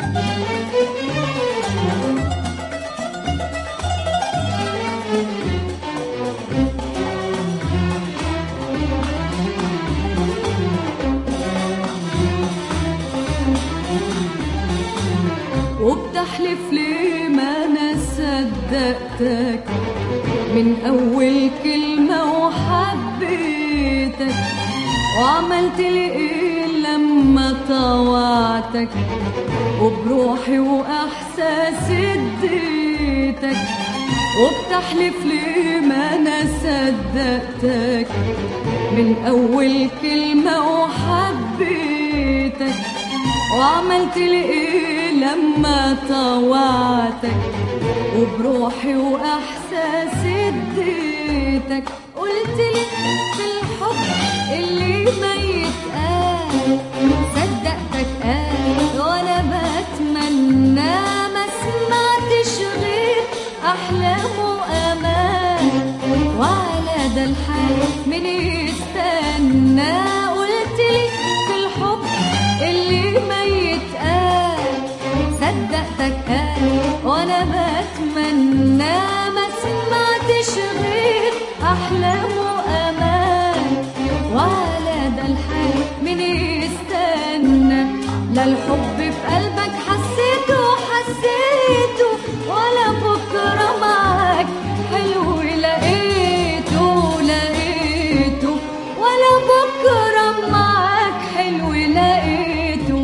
وبتحلف ليه ما انا صدقتك من اول كلمة وحبيتك وعملت لي ايه لما طوعتك وبروحي واحساسي اديتك وبتحلف ليه ما انا صدقتك من اول كلمة وحبيتك وعملت لي ايه لما طوعتك وبروحي واحساسي اديتك قلت لي في الحب اللي ما يتقال صدقتك قال وانا بتمنى ما سمعتش غير احلام وامان وعلى ده الحال من يستنى قلت لي في الحب اللي ما يتقال صدقتك قال وانا بتمنى ما سمعتش غير احلام وامان وعلى ده الحال من يستنى لا الحب في قلبك حسيته حسيته ولا بكره معاك حلو لقيته لقيته ولا بكره معاك حلو لقيته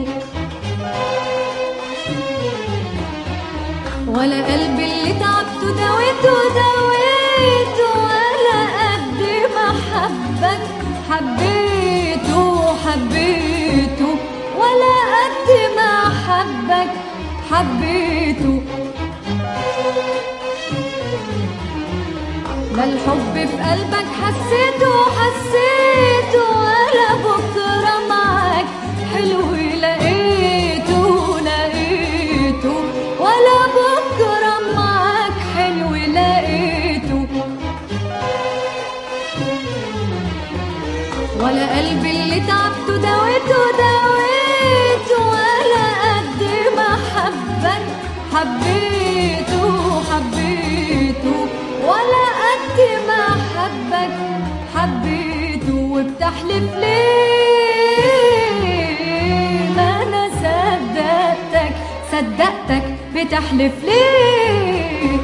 ولا قلبي اللي تعبته دويته دويته ولا قد ما حبك حبيته حبيته ولا قد ما حبك حبيته لا الحب في قلبك حسيته حسيته ولا بكرة معاك حلو لقيته لقيته ولا بكرة معاك حلو لقيته ولا قلبي اللي تعبته دويته دويته ولا قد ما حبك حبيته حبيته ولا قد ما حبك حبيته وبتحلف ليه ما انا صدقتك صدقتك بتحلف ليه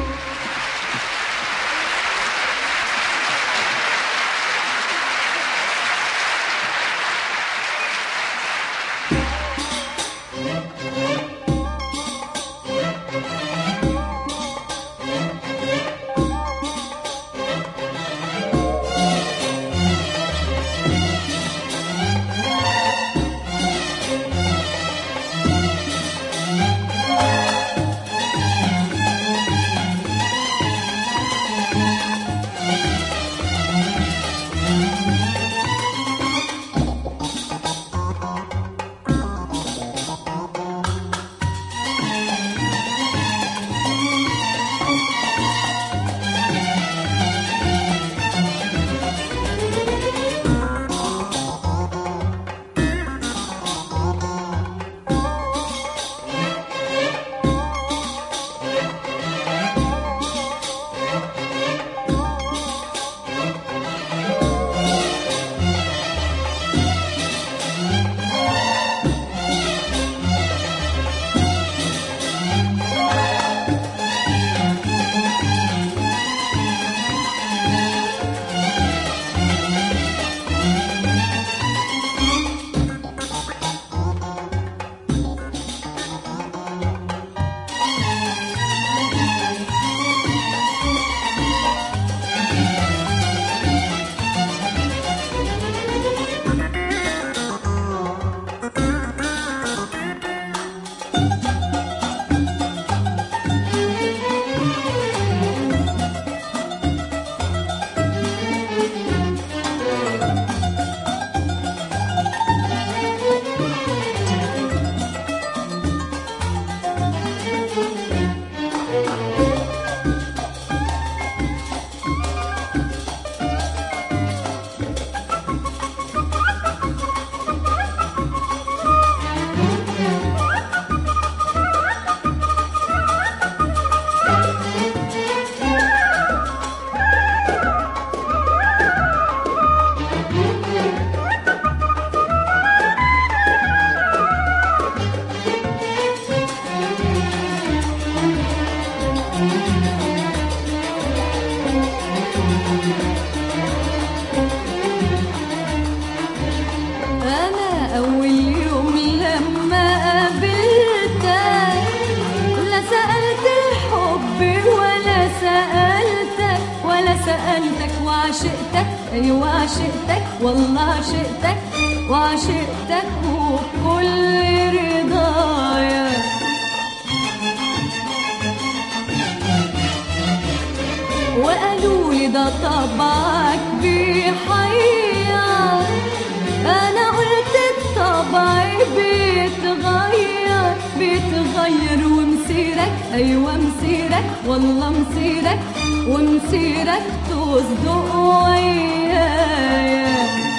سألتك وعشقتك أيوة عشقتك والله عشقتك وعشقتك وبكل رضايا وقالوا لي ده طبعك بيحير انا قلت الطبع بيتغير بيتغير ومسيرك ايوه مسيرك والله مسيرك ومسيرك تصدق ويايا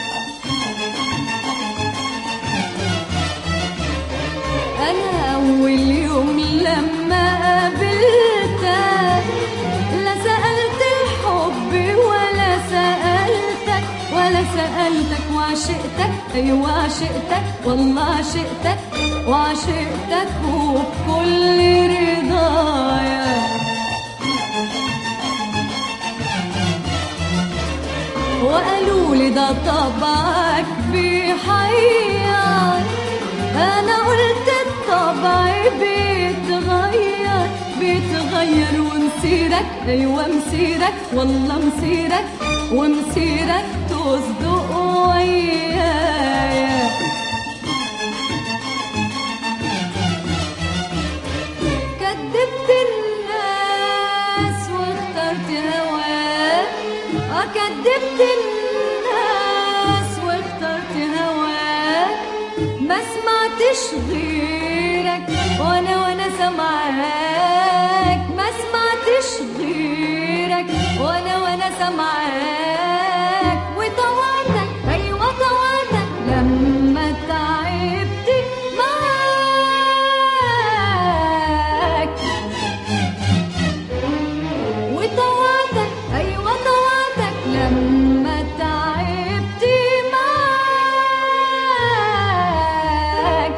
انا اول يوم لما قابلتك لا سألت الحب ولا سألتك ولا سألتك وعشقتك أيوة عشقتك والله عشقتك وعشقتك وبكل رضايا وقالوا لي ده طبعك بيحير انا قلت الطبع بيتغير بيتغير ومسيرك ايوه مسيرك والله مسيرك ومسيرك تصدق ويايا كدبت الناس واخترت هواك اه كدبت الناس واخترت هواك ما سمعتش غيرك وانا وانا سامعاك ما سمعتش غيرك وانا وانا سامعاك وطوعتك ايوه طوعتك لما تعبت معاك وطوعتك ايوه طوعتك لما تعبت معاك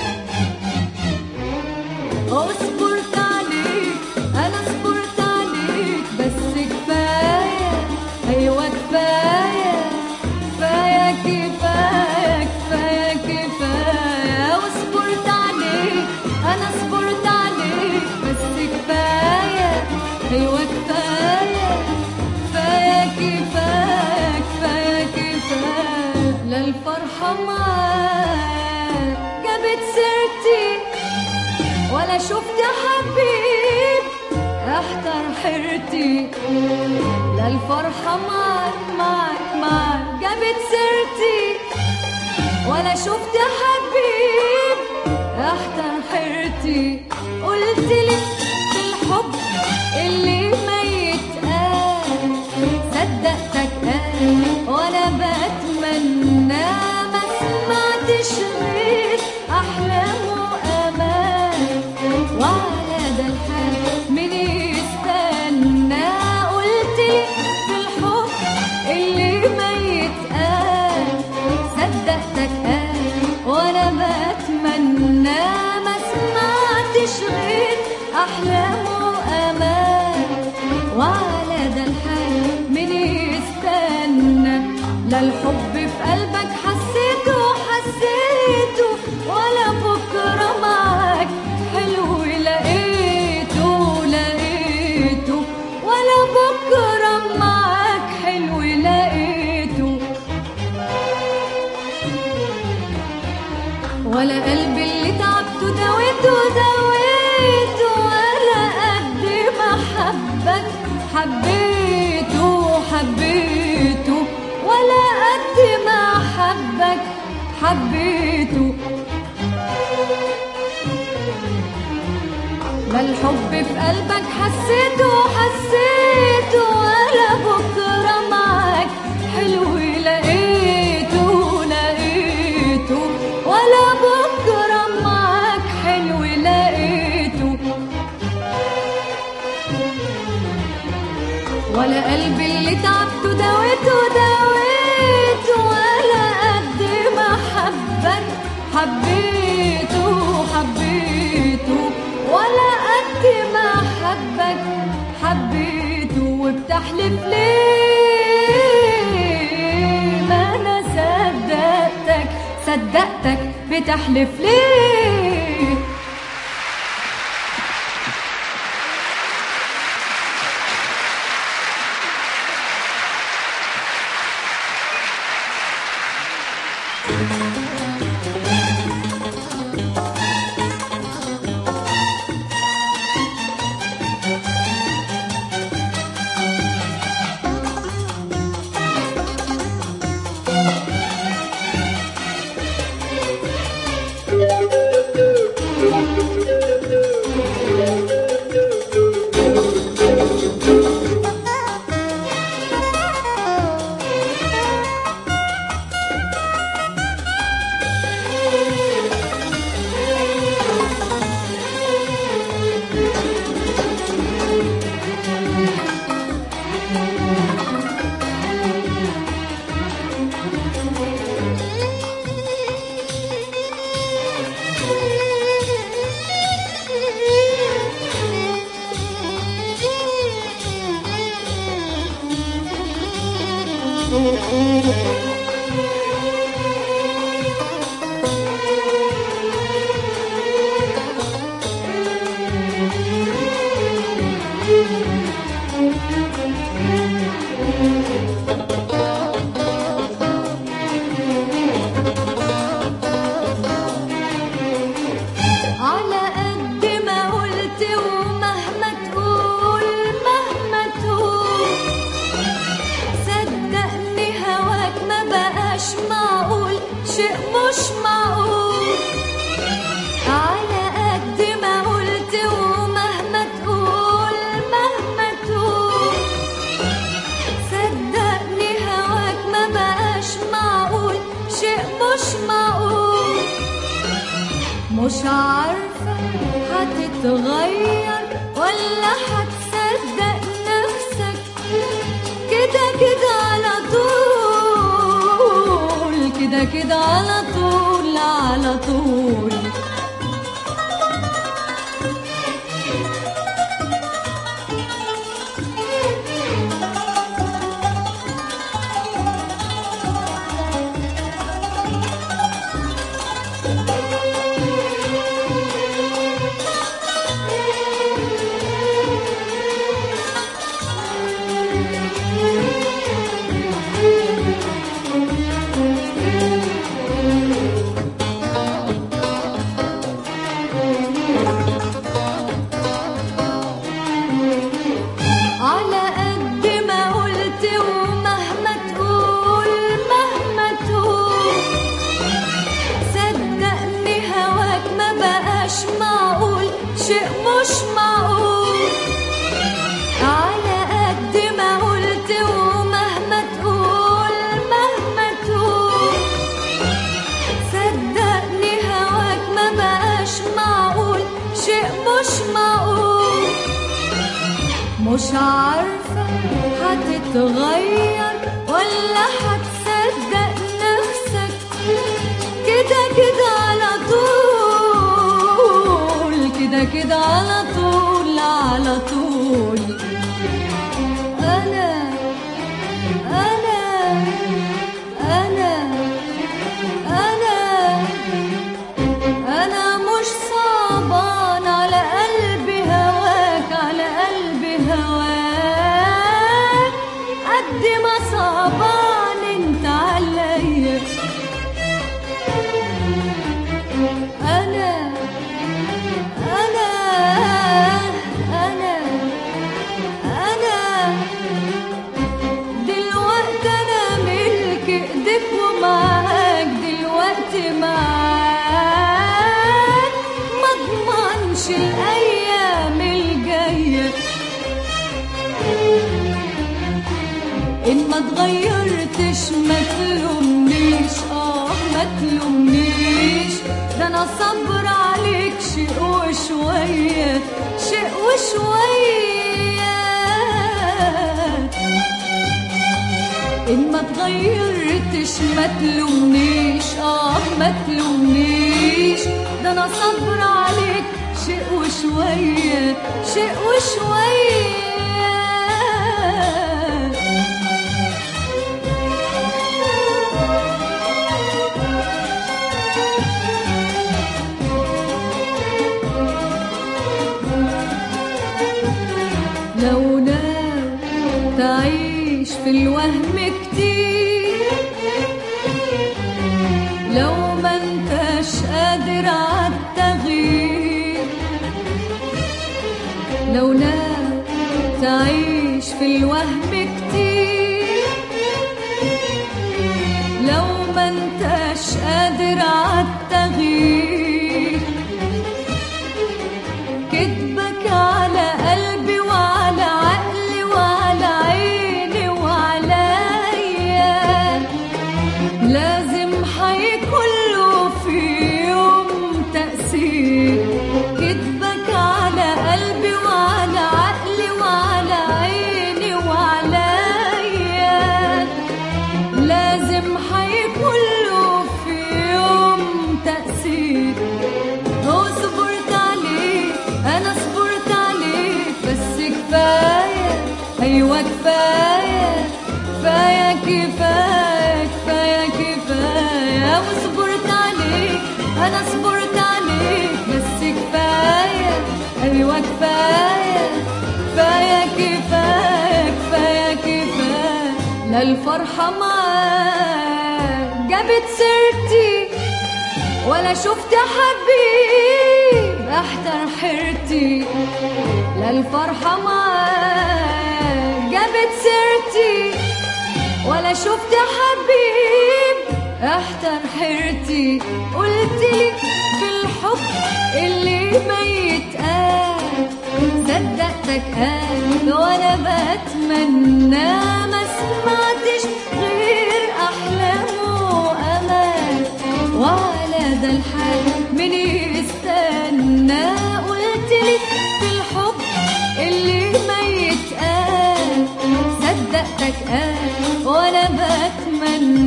اصبرت عليك انا صبرت عليك بس كفايه ايوه كفايه كفايه كفايه كفايه كفايه وصبرت عليك انا صبرت عليك بس كفايه ايوه كفايه كفايه كفايه كفايه كفايه لا الفرحه معاك جابت سيرتي ولا شفت حبيب احتر حيرتي لا الفرحة معك معك معك جابت سيرتي ولا شفت حبيب احتر حيرتي قلت لي في الحب اللي ما يتقال صدقتك قال وانا بتمنى ما سمعتش غير احلام وامان وعلى ده الحال من يستنى قلت لي في الحب اللي ما يتقال صدقتك قال وانا بتمنى ما سمعتش غير احلام وامان وعلى ده الحال من يستنى لا الحب في قلبك حسيته حسيته ولا بكره معاك حلو لقيته لقيته ولا بكره معاك حلو لقيته ولا قلبي اللي تعبته دويته دويته ولا قد ما حبك حبيته حبيته ولا قد ما حبك حبيته ما الحب في قلبك حسيته حسيته ولا بكرة معاك حلو لقيته لقيته ولا بكرة معاك حلو لقيته ولا قلبي اللي تعبته دويته دويته ولا قد ما حبك حبيته حبيته ولا قد ما حبك حبيته وبتحلف ليه ما انا صدقتك صدقتك بتحلف ليه عارفة هتتغير ولا هتصدق نفسك كده كده على طول كده كده على طول على طول على قد ما قلت ومهما تقول مهما تقول صدقني هواك ما بقاش معقول شيء مش معقول على قد ما قلت ومهما تقول مهما تقول صدقني هواك ما بقاش معقول شيء مش معقول مش عارفة هتتغير ولا هتصدق نفسك كده كده على طول كده كده على طول على طول أنا أنا أنا أنا أنا مش صعبان على قلبي هواك على قلبي هواك قد ما صعبان انت عليا أنا أنا أنا أنا دلوقتي أنا ملك إيديك ومعاك دلوقتي معاك ما اضمنش الأيام الجاية إن ما اتغيرتش ما تلومنيش آه ما تلومنيش ده أنا صبر عليك شيء وشوية شيء وشوية إن ما تغيرتش ما تلومنيش آه ما تلومنيش ده أنا صبر عليك شيء وشوية شيء وشوية لو ناوي تعيش في الوهم كتير لو ما انتش قادر عالتغيير لو ناوي تعيش في الوهم كتير لو ما انتش قادر عالتغيير كدبك على قلبي وعلى عقلي وعلى عيني وعليا لازم حيكون له في يوم تأثير كدبك على قلبي وعلى عقلي وعلى عيني وعليا لازم حيكون له في يوم تأثير هو صبرت عليك انا صبرت عليك بس كفايه ايوه كفايه كفايه كفايه كفايه كفايه وصبرت عليك انا صبرت عليك بس كفايه ايوه كفايه كفايه كفايه كفايه كفايه لا الفرحه معاك جابت سيرتي ولا شفت حبيب احتر حيرتي لا الفرحة معاك جابت سيرتي ولا شفت حبيب احتر حيرتي قلتلي في الحب اللي ما يتقال صدقتك قال وانا بتمنى ما سمعتش غير احلام وامال وعلى ده الحال من يستاهل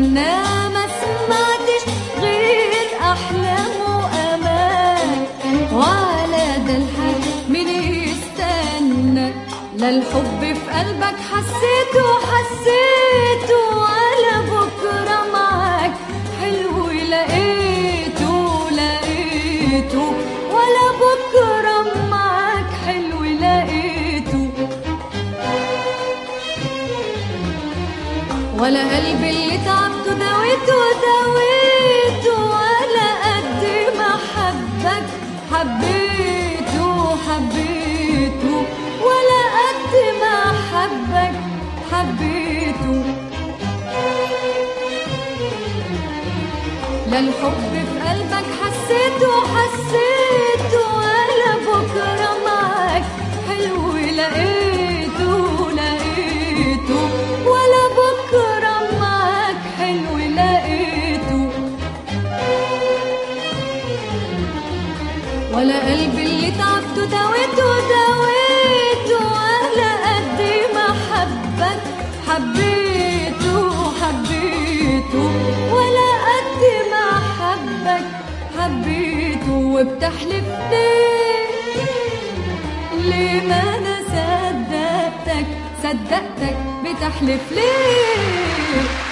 استنى ما سمعتش غير احلام وامان وعلى ده الحال مين يستنى لا الحب في قلبك حسيته حسيته ولا بكره معاك حلو لقيته لقيته ولا بكره معاك حلو لقيته ولا قلبي اللي تعبته داويته داويته ولا قد ما حبك حبيته حبيته ولا قد ما حبك حبيته لا الحب في قلبك حسيته حسيته ولا بكرة معاك حلو لقيته لقيته ولا بكرة معاك حلو لقيته ولا قلبي اللي تعبته داويته داويته ولا قد ما حبك حبيته حبيته ولا قد ما حبك حبيته وبتحلف ليه ليه ما انا صدقتك صدقتك بتحلف ليه